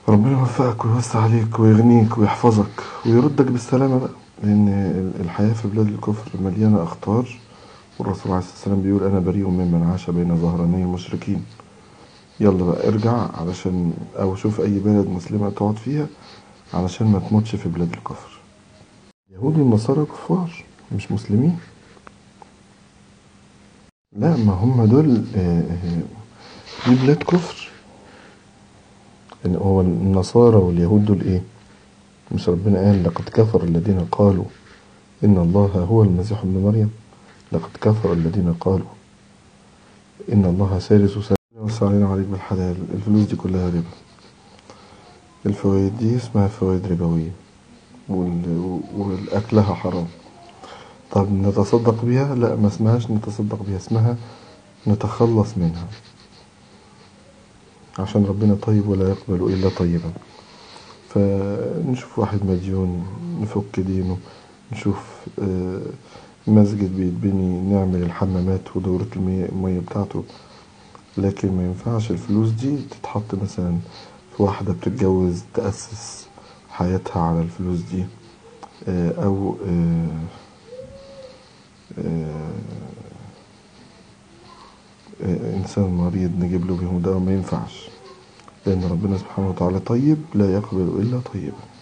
ربنا يوفقك ويوسع عليك ويغنيك ويحفظك ويردك بالسلامة بقى لأن الحياة في بلاد الكفر مليانة أخطار والرسول عليه الصلاة والسلام بيقول أنا بريء ممن عاش بين ظهراني المشركين يلا بقى ارجع علشان أو شوف أي بلد مسلمة تقعد فيها علشان ما تموتش في بلاد الكفر اليهود والنصارى كفار مش مسلمين لا ما هم دول آه، آه، دي بلاد كفر يعني هو النصارى واليهود دول ايه مش ربنا قال لقد كفر الذين قالوا ان الله هو المسيح ابن مريم لقد كفر الذين قالوا ان الله ثالث ثلاثة وسع علينا عليك بالحلال الفلوس دي كلها ربا الفوائد دي اسمها فوائد ربوية وال- والأكلها حرام طب نتصدق بيها لا ما اسمهاش نتصدق بيها اسمها نتخلص منها عشان ربنا طيب ولا يقبل إلا طيبا فنشوف واحد مديون نفك دينه نشوف آه، مسجد بيتبني نعمل الحمامات ودورة المية المية بتاعته لكن ما ينفعش الفلوس دي تتحط مثلا في واحدة بتتجوز تأسس حياتها على الفلوس دي آه، أو آه، آه، آه، إنسان مريض نجيب له بيهم دواء ما ينفعش لأن ربنا سبحانه وتعالى طيب لا يقبل إلا طيبا